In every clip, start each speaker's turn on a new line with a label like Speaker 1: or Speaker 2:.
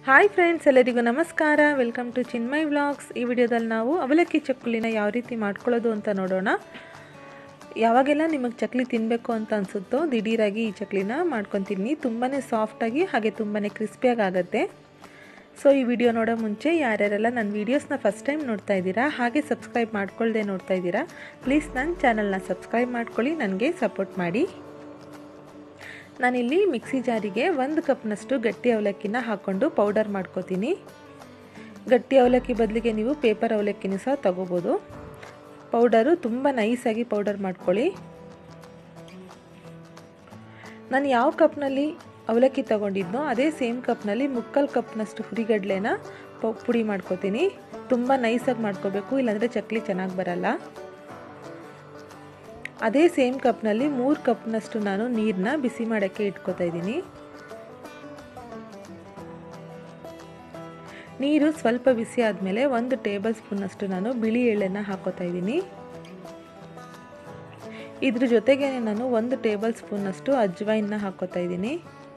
Speaker 1: hi friends ಎಲ್ಲರಿಗೂ ನಮಸ್ಕಾರ welcome to Chinmay vlogs ಈ ವಿಡಿಯೋದಲ್ಲಿ ನಾವು ಅವಲಕ್ಕಿ ಚಕ್ಕುಲಿನ ಯಾವ ರೀತಿ ಮಾಡ್ಕೊಳ್ಳೋದು ಅಂತ ನೋಡೋಣ ಯಾವಾಗೆಲ್ಲ ನಿಮಗೆ ಚಕ್ಲಿ ತಿನ್ನಬೇಕು ಅಂತ ಅನಿಸುತ್ತೋ ದಿಢೀರಾಗಿ ಈ ಚಕ್ಲಿನ ಮಾಡ್ಕೊತೀನಿ ತುಂಬಾ ಸಾಫ್ಟಾಗಿ ಹಾಗೆ ತುಂಬಾ ಕ್ರಿಸ್ಪಿಯಾಗಿ ಆಗುತ್ತೆ ಸೊ ಈ ವಿಡಿಯೋ ನೋಡೋ ಮುಂಚೆ ಯಾರ್ಯಾರೆಲ್ಲ ನನ್ನ ವೀಡಿಯೋಸ್ನ ಫಸ್ಟ್ ಟೈಮ್ ನೋಡ್ತಾ ಇದ್ದೀರಾ ಹಾಗೆ ಸಬ್ಸ್ಕ್ರೈಬ್ ಮಾಡ್ಕೊಳ್ಳದೆ ನೋಡ್ತಾ ಇದ್ದೀರಾ ಪ್ಲೀಸ್ ನನ್ನ ಚಾನಲ್ನ ಸಬ್ಸ್ಕ್ರೈಬ್ ಮಾಡ್ಕೊಳ್ಳಿ ನನಗೆ ಸಪೋರ್ಟ್ ಮಾಡಿ ನಾನಿಲ್ಲಿ ಮಿಕ್ಸಿ ಜಾರಿಗೆ ಒಂದು ಕಪ್ನಷ್ಟು ಗಟ್ಟಿ ಅವಲಕ್ಕಿನ ಹಾಕ್ಕೊಂಡು ಪೌಡರ್ ಮಾಡ್ಕೋತೀನಿ ಗಟ್ಟಿ ಅವಲಕ್ಕಿ ಬದಲಿಗೆ ನೀವು ಪೇಪರ್ ಅವಲಕ್ಕಿನೂ ಸಹ ತಗೋಬೋದು ಪೌಡರು ತುಂಬ ನೈಸಾಗಿ ಪೌಡರ್ ಮಾಡ್ಕೊಳ್ಳಿ ನಾನು ಯಾವ ಕಪ್ನಲ್ಲಿ ಅವಲಕ್ಕಿ ತಗೊಂಡಿದ್ನೋ ಅದೇ ಸೇಮ್ ಕಪ್ನಲ್ಲಿ ಮುಕ್ಕಲ್ ಕಪ್ನಷ್ಟು ಹುರಿಗಡ್ಲೆನ ಪುಡಿ ಮಾಡ್ಕೋತೀನಿ ತುಂಬ ನೈಸಾಗಿ ಮಾಡ್ಕೋಬೇಕು ಇಲ್ಲಾಂದರೆ ಚಕ್ಲಿ ಚೆನ್ನಾಗಿ ಬರಲ್ಲ ಅದೇ ಸೇಮ್ ಕಪ್ನಲ್ಲಿ ಮೂರು ಕಪ್ನಷ್ಟು ನಾನು ನೀರನ್ನ ಬಿಸಿ ಮಾಡೋಕ್ಕೆ ಇಟ್ಕೋತಾ ಇದ್ದೀನಿ ನೀರು ಸ್ವಲ್ಪ ಬಿಸಿ ಆದಮೇಲೆ ಒಂದು ಟೇಬಲ್ ಸ್ಪೂನಷ್ಟು ನಾನು ಬಿಳಿ ಎಳ್ಳೆನ ಹಾಕೋತಾ ಇದ್ದೀನಿ ಇದ್ರ ಜೊತೆಗೆ ನಾನು ಒಂದು ಟೇಬಲ್ ಸ್ಪೂನಷ್ಟು ಅಜ್ವೈನ್ನ ಹಾಕೋತಾ ಇದ್ದೀನಿ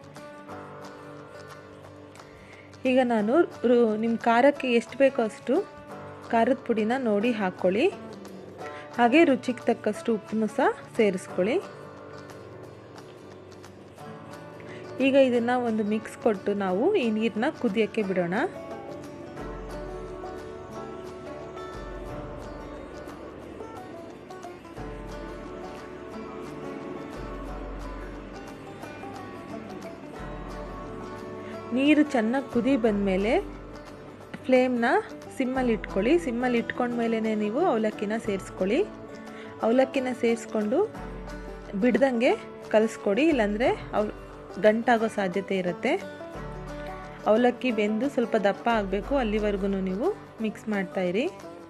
Speaker 1: ಈಗ ನಾನು ನಿಮ್ಮ ಖಾರಕ್ಕೆ ಎಷ್ಟು ಬೇಕೋ ಅಷ್ಟು ಖಾರದ ಪುಡಿನ ನೋಡಿ ಹಾಕ್ಕೊಳ್ಳಿ ಹಾಗೆ ರುಚಿಗೆ ತಕ್ಕಷ್ಟು ಉಪ್ಪನ್ನು ಸಹ ಸೇರಿಸ್ಕೊಳ್ಳಿ ಈಗ ಇದನ್ನು ಒಂದು ಮಿಕ್ಸ್ ಕೊಟ್ಟು ನಾವು ಈ ನೀರನ್ನ ಕುದಿಯೋಕ್ಕೆ ಬಿಡೋಣ ನೀರು ಚೆನ್ನಾಗಿ ಕುದಿ ಬಂದಮೇಲೆ ಫ್ಲೇಮ್ನ ಸಿಮ್ಮಲ್ಲಿ ಇಟ್ಕೊಳ್ಳಿ ಸಿಮ್ಮಲ್ಲಿ ಇಟ್ಕೊಂಡ್ಮೇಲೆ ನೀವು ಅವಲಕ್ಕಿನ ಸೇರಿಸ್ಕೊಳ್ಳಿ ಅವಲಕ್ಕಿನ ಸೇರಿಸ್ಕೊಂಡು ಬಿಡ್ದಂಗೆ ಕಲಿಸ್ಕೊಡಿ ಇಲ್ಲಾಂದರೆ ಅವ್ ಗಂಟಾಗೋ ಸಾಧ್ಯತೆ ಇರುತ್ತೆ ಅವಲಕ್ಕಿ ಬೆಂದು ಸ್ವಲ್ಪ ದಪ್ಪ ಆಗಬೇಕು ಅಲ್ಲಿವರೆಗೂ ನೀವು ಮಿಕ್ಸ್ ಮಾಡ್ತಾಯಿರಿ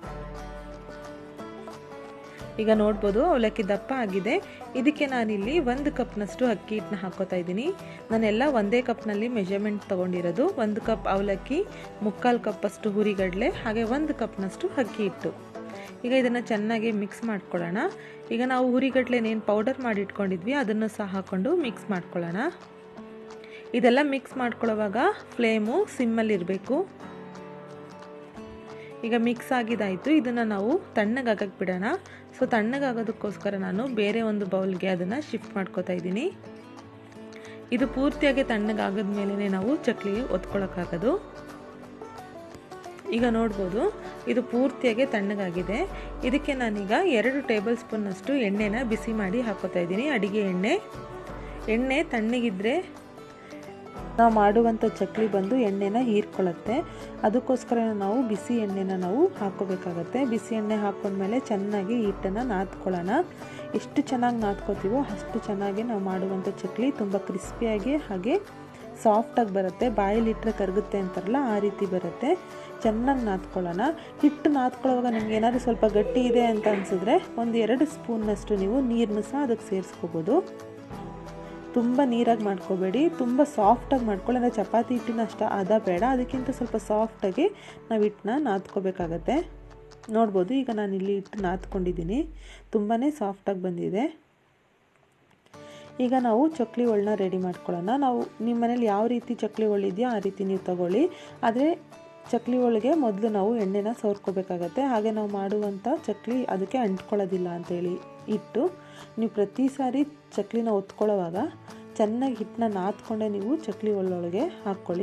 Speaker 1: ಈಗ ನೋಡ್ಬೋದು ಅವಲಕ್ಕಿ ದಪ್ಪ ಆಗಿದೆ ಇದಕ್ಕೆ ನಾನಿಲ್ಲಿ ಒಂದು ಕಪ್ನಷ್ಟು ಅಕ್ಕಿ ಹಿಟ್ಟನ್ನ ಹಾಕೋತಾ ಇದ್ದೀನಿ ನಾನೆಲ್ಲ ಒಂದೇ ಕಪ್ನಲ್ಲಿ ಮೆಜರ್ಮೆಂಟ್ ತೊಗೊಂಡಿರೋದು ಒಂದು ಕಪ್ ಅವಲಕ್ಕಿ ಮುಕ್ಕಾಲು ಕಪ್ಪಷ್ಟು ಹುರಿಗಡಲೆ ಹಾಗೆ ಒಂದು ಕಪ್ನಷ್ಟು ಅಕ್ಕಿ ಹಿಟ್ಟು ಈಗ ಇದನ್ನು ಚೆನ್ನಾಗಿ ಮಿಕ್ಸ್ ಮಾಡ್ಕೊಳ್ಳೋಣ ಈಗ ನಾವು ಹುರಿಗಡ್ಲೆನೇನು ಪೌಡರ್ ಮಾಡಿ ಇಟ್ಕೊಂಡಿದ್ವಿ ಅದನ್ನು ಸಹ ಹಾಕ್ಕೊಂಡು ಮಿಕ್ಸ್ ಮಾಡ್ಕೊಳ್ಳೋಣ ಇದೆಲ್ಲ ಮಿಕ್ಸ್ ಮಾಡ್ಕೊಳ್ಳೋವಾಗ ಫ್ಲೇಮು ಸಿಮ್ಮಲ್ಲಿರಬೇಕು ಈಗ ಮಿಕ್ಸ್ ಆಗಿದ್ದಾಯಿತು ಇದನ್ನು ನಾವು ತಣ್ಣಗಾಗಕ್ಕೆ ಬಿಡೋಣ ಸೊ ತಣ್ಣಗಾಗೋದಕ್ಕೋಸ್ಕರ ನಾನು ಬೇರೆ ಒಂದು ಬೌಲ್ಗೆ ಅದನ್ನು ಶಿಫ್ಟ್ ಮಾಡ್ಕೋತಾ ಇದ್ದೀನಿ ಇದು ಪೂರ್ತಿಯಾಗಿ ತಣ್ಣಗಾಗದ ಮೇಲೆ ನಾವು ಚಕ್ಲಿ ಒತ್ಕೊಳ್ಳೋಕ್ಕಾಗೋದು ಈಗ ನೋಡ್ಬೋದು ಇದು ಪೂರ್ತಿಯಾಗಿ ತಣ್ಣಗಾಗಿದೆ ಇದಕ್ಕೆ ನಾನೀಗ ಎರಡು ಟೇಬಲ್ ಸ್ಪೂನ್ನಷ್ಟು ಎಣ್ಣೆನ ಬಿಸಿ ಮಾಡಿ ಹಾಕೋತಾ ಇದ್ದೀನಿ ಅಡಿಗೆ ಎಣ್ಣೆ ಎಣ್ಣೆ ತಣ್ಣಗಿದ್ರೆ ನಾವು ಮಾಡುವಂಥ ಚಕ್ಲಿ ಬಂದು ಎಣ್ಣೆನ ಹೀರ್ಕೊಳ್ಳುತ್ತೆ ಅದಕ್ಕೋಸ್ಕರ ನಾವು ಬಿಸಿ ಎಣ್ಣೆನ ನಾವು ಹಾಕೋಬೇಕಾಗತ್ತೆ ಬಿಸಿ ಎಣ್ಣೆ ಹಾಕೊಂಡ್ಮೇಲೆ ಚೆನ್ನಾಗಿ ಹಿಟ್ಟನ್ನು ನಾದ್ಕೊಳ್ಳೋಣ ಎಷ್ಟು ಚೆನ್ನಾಗಿ ನಾದ್ಕೋತೀವೋ ಅಷ್ಟು ಚೆನ್ನಾಗಿ ನಾವು ಮಾಡುವಂಥ ಚಕ್ಲಿ ತುಂಬ ಕ್ರಿಸ್ಪಿಯಾಗಿ ಹಾಗೆ ಸಾಫ್ಟಾಗಿ ಬರುತ್ತೆ ಬಾಯಲ್ಲಿಟ್ಟರೆ ಕರಗುತ್ತೆ ಅಂತಾರಲ್ಲ ಆ ರೀತಿ ಬರುತ್ತೆ ಚೆನ್ನಾಗಿ ನಾದ್ಕೊಳ್ಳೋಣ ಹಿಟ್ಟು ನಾದ್ಕೊಳ್ಳೋವಾಗ ನಿಮ್ಗೆ ಏನಾದರೂ ಸ್ವಲ್ಪ ಗಟ್ಟಿ ಇದೆ ಅಂತ ಅನಿಸಿದ್ರೆ ಒಂದು ಎರಡು ಸ್ಪೂನ್ನಷ್ಟು ನೀವು ನೀರನ್ನು ಸಹ ಅದಕ್ಕೆ ಸೇರಿಸ್ಕೋಬೋದು ತುಂಬ ನೀರಾಗಿ ಮಾಡ್ಕೋಬೇಡಿ ತುಂಬ ಸಾಫ್ಟಾಗಿ ಮಾಡ್ಕೊಳ್ಳಿ ಅಂದರೆ ಚಪಾತಿ ಹಿಟ್ಟಿನ ಅಷ್ಟು ಅದ ಬೇಡ ಅದಕ್ಕಿಂತ ಸ್ವಲ್ಪ ಸಾಫ್ಟಾಗಿ ನಾವು ಹಿಟ್ಟನ್ನ ನಾದ್ಕೋಬೇಕಾಗತ್ತೆ ನೋಡ್ಬೋದು ಈಗ ನಾನು ಇಲ್ಲಿ ಹಿಟ್ಟು ನಾದ್ಕೊಂಡಿದ್ದೀನಿ ತುಂಬಾ ಸಾಫ್ಟಾಗಿ ಬಂದಿದೆ ಈಗ ನಾವು ಚಕ್ಲಿ ಒಳ್ಳನ್ನ ರೆಡಿ ಮಾಡ್ಕೊಳ್ಳೋಣ ನಾವು ನಿಮ್ಮ ಮನೇಲಿ ಯಾವ ರೀತಿ ಚಕ್ಲಿ ಒಳ್ಳಿದೆಯೋ ಆ ರೀತಿ ನೀವು ತಗೊಳ್ಳಿ ಆದರೆ ಚಕ್ಲಿ ಒಳಗೆ ಮೊದಲು ನಾವು ಎಣ್ಣೆನ ಸೋರ್ಕೋಬೇಕಾಗತ್ತೆ ಹಾಗೆ ನಾವು ಮಾಡುವಂಥ ಚಕ್ಲಿ ಅದಕ್ಕೆ ಅಂಟ್ಕೊಳ್ಳೋದಿಲ್ಲ ಅಂತೇಳಿ ಇಟ್ಟು ನೀವು ಪ್ರತಿ ಸಾರಿ ಚಕ್ಲಿನ ಒತ್ಕೊಳ್ಳೋವಾಗ ಚೆನ್ನಾಗಿ ಹಿಟ್ಟನ್ನ ನಾದ್ಕೊಂಡೆ ನೀವು ಚಕ್ಲಿ ಒಳ್ಳೊಳಗೆ ಹಾಕ್ಕೊಳ್ಳಿ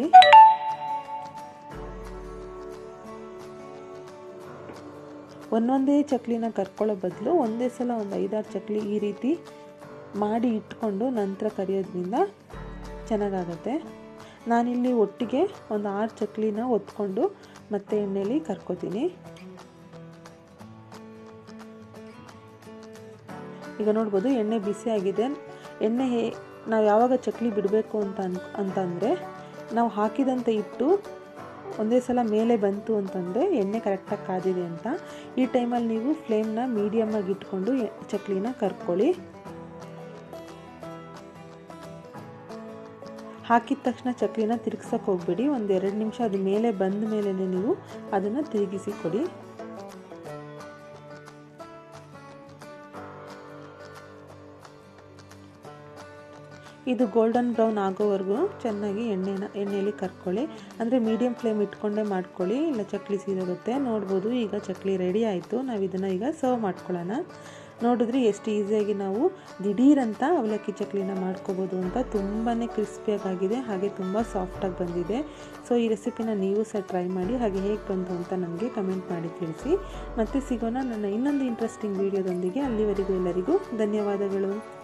Speaker 1: ಒಂದೊಂದೇ ಚಕ್ಲಿನ ಕರ್ಕೊಳ್ಳೋ ಬದಲು ಒಂದೇ ಸಲ ಒಂದು ಐದಾರು ಚಕ್ಲಿ ಈ ರೀತಿ ಮಾಡಿ ಇಟ್ಕೊಂಡು ನಂತರ ಕರಿಯೋದ್ರಿಂದ ಚೆನ್ನಾಗಾಗತ್ತೆ ನಾನಿಲ್ಲಿ ಒಟ್ಟಿಗೆ ಒಂದು ಆರು ಚಕ್ಲಿನ ಒತ್ಕೊಂಡು ಮತ್ತೆ ಎಣ್ಣೆಲಿ ಕರ್ಕೋತೀನಿ ಈಗ ನೋಡ್ಬೋದು ಎಣ್ಣೆ ಬಿಸಿ ಆಗಿದೆ ಎಣ್ಣೆ ಹೇ ನಾವು ಯಾವಾಗ ಚಕ್ಲಿ ಬಿಡಬೇಕು ಅಂತ ಅನ್ ಅಂತಂದರೆ ನಾವು ಹಾಕಿದಂಥ ಹಿಟ್ಟು ಒಂದೇ ಸಲ ಮೇಲೆ ಬಂತು ಅಂತಂದರೆ ಎಣ್ಣೆ ಕರೆಕ್ಟಾಗಿ ಕಾದಿದೆ ಅಂತ ಈ ಟೈಮಲ್ಲಿ ನೀವು ಫ್ಲೇಮ್ನ ಮೀಡಿಯಮ್ಮಾಗಿ ಇಟ್ಕೊಂಡು ಚಕ್ಲಿನ ಕರ್ಕೊಳ್ಳಿ ಹಾಕಿದ ತಕ್ಷಣ ಚಕ್ಲಿನ ತಿರುಗ್ಸಕ್ಕೆ ಹೋಗ್ಬೇಡಿ ಒಂದು ಎರಡು ನಿಮಿಷ ಅದು ಮೇಲೆ ಬಂದ ಮೇಲೆ ನೀವು ಅದನ್ನು ತಿರುಗಿಸಿ ಕೊಡಿ ಇದು ಗೋಲ್ಡನ್ ಬ್ರೌನ್ ಆಗೋವರೆಗೂ ಚೆನ್ನಾಗಿ ಎಣ್ಣೆನ ಎಣ್ಣೆಯಲ್ಲಿ ಕರ್ಕೊಳ್ಳಿ ಅಂದರೆ ಮೀಡಿಯಮ್ ಫ್ಲೇಮ್ ಇಟ್ಕೊಂಡೇ ಮಾಡ್ಕೊಳ್ಳಿ ಇಲ್ಲ ಚಕ್ಲಿ ಸೀದೋಗುತ್ತೆ ನೋಡ್ಬೋದು ಈಗ ಚಕ್ಲಿ ರೆಡಿ ಆಯಿತು ನಾವು ಇದನ್ನು ಈಗ ಸರ್ವ್ ಮಾಡ್ಕೊಳ್ಳೋಣ ನೋಡಿದ್ರಿ ಎಷ್ಟು ಈಸಿಯಾಗಿ ನಾವು ದಿಢೀರಂತ ಅವಲಕ್ಕಿ ಚಕ್ಲಿನ ಮಾಡ್ಕೋಬೋದು ಅಂತ ತುಂಬಾ ಕ್ರಿಸ್ಪಿಯಾಗಿದೆ ಹಾಗೆ ತುಂಬ ಸಾಫ್ಟಾಗಿ ಬಂದಿದೆ ಸೊ ಈ ರೆಸಿಪಿನ ನೀವು ಸಹ ಟ್ರೈ ಮಾಡಿ ಹಾಗೆ ಹೇಗೆ ಬಂತು ಅಂತ ನನಗೆ ಕಮೆಂಟ್ ಮಾಡಿ ತಿಳಿಸಿ ಮತ್ತೆ ಸಿಗೋಣ ನನ್ನ ಇನ್ನೊಂದು ಇಂಟ್ರೆಸ್ಟಿಂಗ್ ವೀಡಿಯೋದೊಂದಿಗೆ ಅಲ್ಲಿವರೆಗೂ ಎಲ್ಲರಿಗೂ ಧನ್ಯವಾದಗಳು